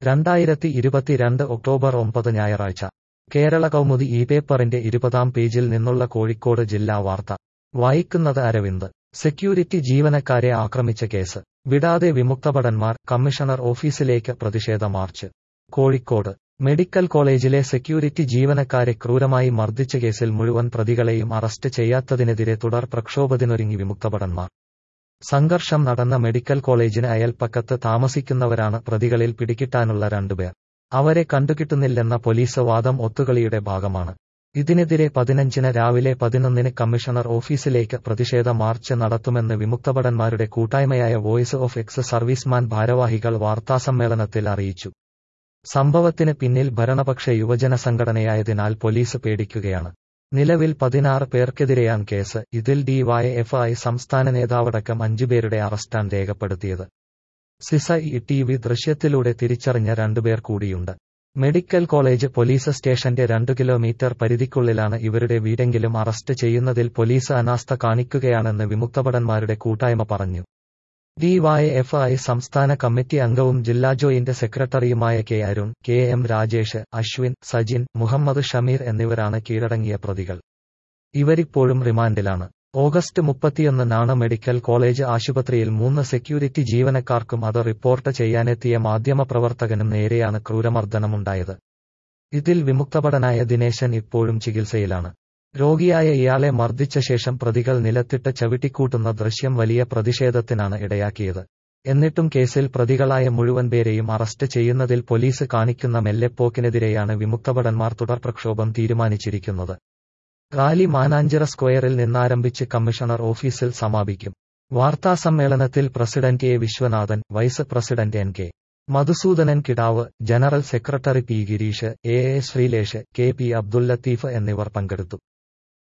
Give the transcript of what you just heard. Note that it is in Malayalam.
രണ്ടായിരത്തി ഇരുപത്തിരണ്ട് ഒക്ടോബർ ഒമ്പത് ഞായറാഴ്ച കേരള കൗമുദി ഈ പേപ്പറിന്റെ ഇരുപതാം പേജിൽ നിന്നുള്ള കോഴിക്കോട് ജില്ലാ വാർത്ത വായിക്കുന്നത് അരവിന്ദ് സെക്യൂരിറ്റി ജീവനക്കാരെ ആക്രമിച്ച കേസ് വിടാതെ വിമുക്തഭടന്മാർ കമ്മീഷണർ ഓഫീസിലേക്ക് പ്രതിഷേധ മാർച്ച് കോഴിക്കോട് മെഡിക്കൽ കോളേജിലെ സെക്യൂരിറ്റി ജീവനക്കാരെ ക്രൂരമായി മർദ്ദിച്ച കേസിൽ മുഴുവൻ പ്രതികളെയും അറസ്റ്റ് ചെയ്യാത്തതിനെതിരെ തുടർ പ്രക്ഷോഭത്തിനൊരുങ്ങി വിമുക്തഭടന്മാർ സംഘർഷം നടന്ന മെഡിക്കൽ കോളേജിന് അയൽപ്പക്കത്ത് താമസിക്കുന്നവരാണ് പ്രതികളിൽ പിടികിട്ടാനുള്ള രണ്ടുപേർ അവരെ കണ്ടുകിട്ടുന്നില്ലെന്ന പോലീസ് വാദം ഒത്തുകളിയുടെ ഭാഗമാണ് ഇതിനെതിരെ പതിനഞ്ചിന് രാവിലെ പതിനൊന്നിന് കമ്മീഷണർ ഓഫീസിലേക്ക് പ്രതിഷേധ മാർച്ച് നടത്തുമെന്ന് വിമുക്തഭടന്മാരുടെ കൂട്ടായ്മയായ വോയിസ് ഓഫ് എക്സ് സർവീസ്മാൻ ഭാരവാഹികൾ വാർത്താസമ്മേളനത്തിൽ അറിയിച്ചു സംഭവത്തിന് പിന്നിൽ ഭരണപക്ഷ യുവജന സംഘടനയായതിനാൽ പോലീസ് പേടിക്കുകയാണ് നിലവിൽ പതിനാറ് പേർക്കെതിരെയാണ് കേസ് ഇതിൽ ഡിവൈഎഫ്ഐ സംസ്ഥാന നേതാവടക്കം അഞ്ചുപേരുടെ അറസ്റ്റാണ് രേഖപ്പെടുത്തിയത് സിസ ഇ ടി വി ദൃശ്യത്തിലൂടെ തിരിച്ചറിഞ്ഞ രണ്ടുപേർ കൂടിയുണ്ട് മെഡിക്കൽ കോളേജ് പോലീസ് സ്റ്റേഷന്റെ രണ്ടു കിലോമീറ്റർ പരിധിക്കുള്ളിലാണ് ഇവരുടെ വീടെങ്കിലും അറസ്റ്റ് ചെയ്യുന്നതിൽ പോലീസ് അനാസ്ഥ കാണിക്കുകയാണെന്ന് വിമുക്തഭടന്മാരുടെ കൂട്ടായ്മ പറഞ്ഞു ഡിവൈഎഫ്ഐ സംസ്ഥാന കമ്മിറ്റി അംഗവും ജില്ലാ ജോയിന്റ് സെക്രട്ടറിയുമായ K Arun K M Rajesh Ashwin Sajin Muhammad Shameer എന്നിവരാണ് കീഴടങ്ങിയ പ്രതികൾ ഇവരിപ്പോഴും റിമാൻഡിലാണ് ഓഗസ്റ്റ് മുപ്പത്തിയൊന്നിനാണ് മെഡിക്കൽ കോളേജ് ആശുപത്രിയിൽ മൂന്ന് സെക്യൂരിറ്റി ജീവനക്കാർക്കും അത് റിപ്പോർട്ട് ചെയ്യാനെത്തിയ മാധ്യമപ്രവർത്തകനും നേരെയാണ് ക്രൂരമർദ്ദനമുണ്ടായത് ഇതിൽ വിമുക്തഭടനായ ദിനേശൻ ഇപ്പോഴും ചികിത്സയിലാണ് രോഗിയായ ഇയാളെ മർദ്ദിച്ച ശേഷം പ്രതികൾ നിലത്തിട്ട് ചവിട്ടിക്കൂട്ടുന്ന ദൃശ്യം വലിയ പ്രതിഷേധത്തിനാണ് ഇടയാക്കിയത് എന്നിട്ടും കേസിൽ പ്രതികളായ മുഴുവൻ പേരെയും അറസ്റ്റ് ചെയ്യുന്നതിൽ പോലീസ് കാണിക്കുന്ന മെല്ലെപ്പോക്കിനെതിരെയാണ് വിമുക്തഭടന്മാർ തുടർ പ്രക്ഷോഭം തീരുമാനിച്ചിരിക്കുന്നത് റാലി മാനാഞ്ചിറ സ്ക്വയറിൽ നിന്നാരംഭിച്ച് കമ്മീഷണർ ഓഫീസിൽ സമാപിക്കും വാർത്താസമ്മേളനത്തിൽ president A Viswanathan vice president N K Madhusudanan Kidavu general secretary P Gireesh A A Sreelesh K P Abdul Latheef എന്നിവർ പങ്കെടുത്തു